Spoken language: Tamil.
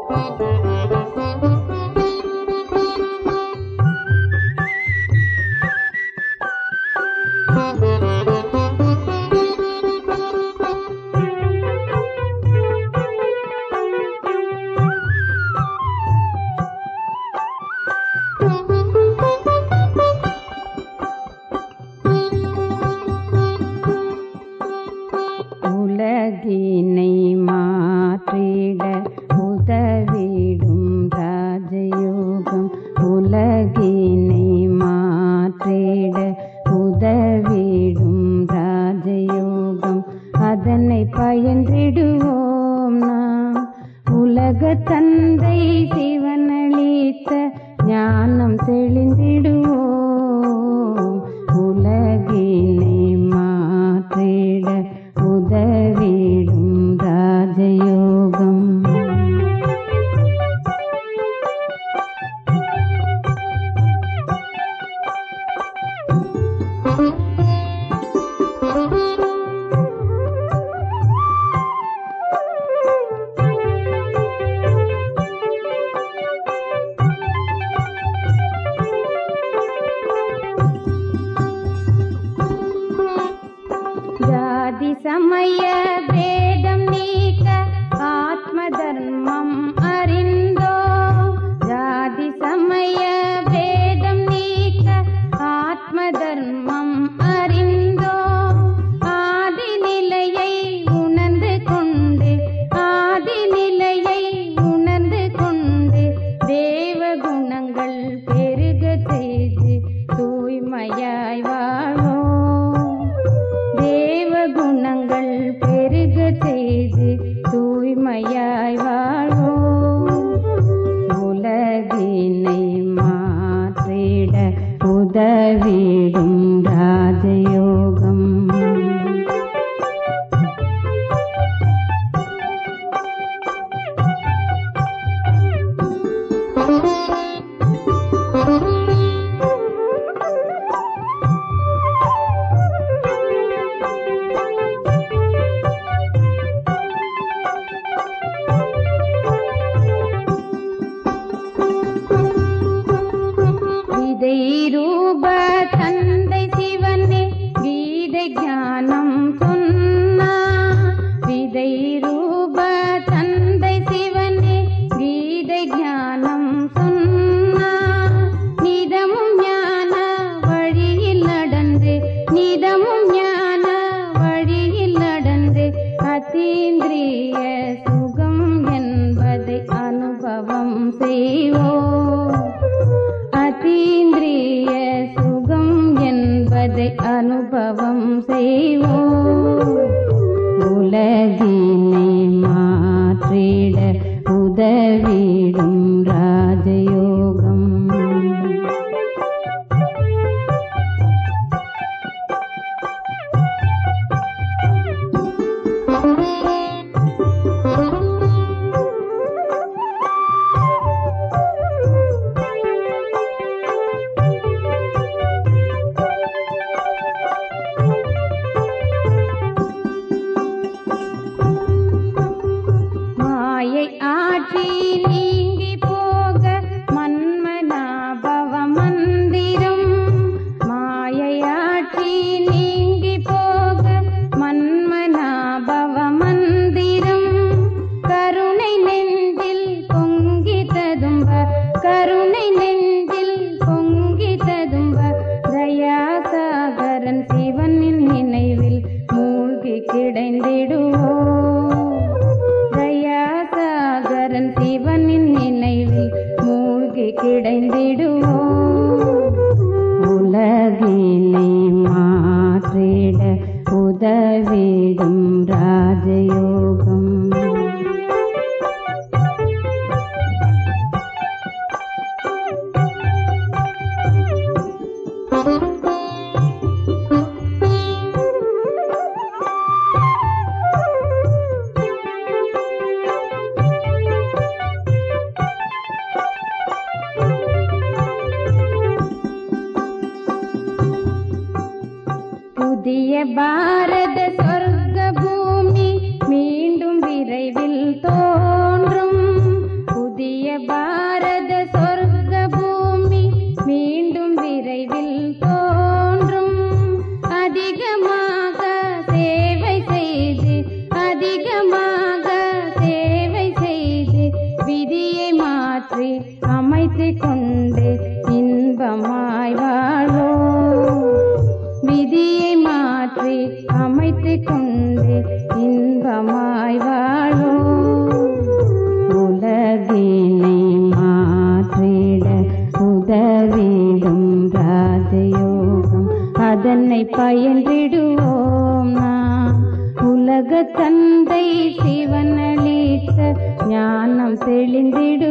உலகினை மாற்றிட உதவிடும் ராஜயோகம் உலகினை மாற்றிட உதவிடும் ராஜயோகம் அதனை பயின்றிடுவோம் நாம் உலக தந்தை சிவனளித்த ஞானம் தெளிந்திடுவோம் உலகினை மாற்றிட உதவிடும் ராஜயோகம் ஜாதி சமய பேதம் நீக்க ஆத்ம தர்மம் அறிந்தோ ஜாதி சமய பேதம் நீக்க ஆத்ம தர்மம் அறிந்தோ ஆதி நிலையை உணர்ந்து கொண்டு ஆதி நிலையை உணர்ந்து கொண்டு தேவ குணங்கள் பெருக செய்து தூய்மையாய் வாழ்வோம் தேவ குணங்கள் பெருக செய்து தூய்மையாய் வாழ்வோம் உலகினை மாற்றிட உதவிடும் ராஜயோகம் விதை ரூப தந்தை சிவனே கீதை ஞானம் சொன்னா விதை ரூப தந்தை சிவனே கீதை ஞானம் சொன்னா நிதமும் ஞான வழியில் நடந்து நிதமும் ஞான வழியில் நடந்து அத்தீந்திரிய சுகம் என்பதை அனுபவம் செய்வோம் அதீந்திரிய சுகம் என்பதை அனுபவம் செய்வோம் உலகினை மாற்றிட உதவிடும் ராஜயோகம் மாயை ஆட்சி நீங்கி போக மன்மனாபவ மந்திரம் மாயை ஆட்சி நீங்கி போக மன்மனாபவ மந்திரம் கருணை நெஞ்சில் பொங்கி ததும்ப கருணை நெஞ்சில் பொங்கி ததும்ப தயாசாகரன் சிவனின் நினைவில் மூழ்கி கிடைந்திடுவோம் தயாசாகரன் சிவனின் நினைவில் மூழ்கி கிடைந்திடுவோம் உலகினை மாற்றிட உதவிடும் ராஜயோகம் புதிய பாரத சொர்க்க பூமி மீண்டும் வைத்துக் கொண்டு இன்பமாய் வாழ்வோம் உலகினை மாற்றிட உதவிடும் ராஜயோகம் அதனை பயின்றிடுவோம் நாம் உலக தந்தை சிவனளித்த ஞானம் தெளிந்திடு